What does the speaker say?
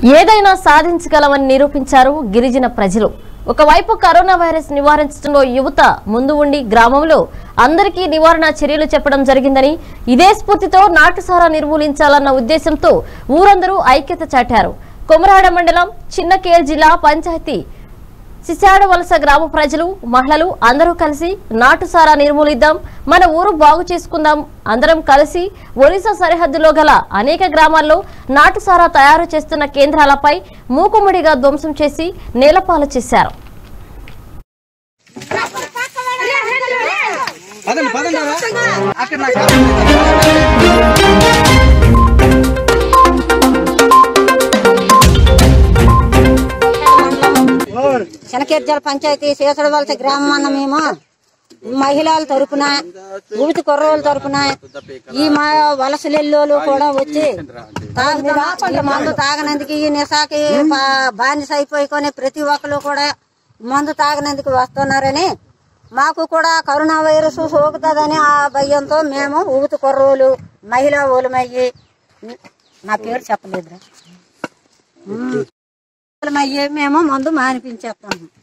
ఏదైనా సాధించగలమని నిరూపించారు గిరిజన ప్రజలు ఒకవైపు కరోనా వైరస్ నివారించడంలో యువత ముందు ఉండి గ్రామంలో అందరికీ నివారణ చర్యలు చెప్పడం జరిగిందని ఇదే స్ఫూర్తితో నాటుసారా నిర్మూలించాలన్న ఉద్దేశంతో ఊరందరూ ఐక్యత చాటారు కొమరాడ మండలం చిన్నకేల్ జిల్లా పంచాయతీ సిసాడ వలస గ్రామ ప్రజలు మహిళలు అందరూ కలిసి నాటుసారా నిర్మూలిద్దాం మన ఊరు బాగు చేసుకుందాం అందరం కలిసి ఒరిస్సా సరిహద్దులో గల అనేక గ్రామాల్లో నాటుసారా తయారు చేస్తున్న కేంద్రాలపై మూకుముడిగా ధ్వంసం చేసి నేలపాలు చేశారు పదండి పదండి రా. అక్కడ నాకు శనకేర్జల పంచాయతీ శేషడవలస గ్రామం అన్న మేము మహిళల తరపున ఊపితి కుర్రోళ్ళ తరపున ఈ మా వలసలెల్లోలు కూడా వచ్చి తాగుతున్న ఈ మందు తాగనందుకు ఈ నిశాకి బా- బానిస అయిపోయి ప్రతి ఒక్కరు కూడా మందు తాగనందుకు వస్తున్నారని మాకు కూడా కరోనా వైరస్ సోకుతుందని ఆ భయంతో మేము ఊపితి కుర్రోలు మహిళా ఓలమయ్యి నా పేరు చెప్పలేదురా అయ్యి మేము మందు మానిపించేస్తాము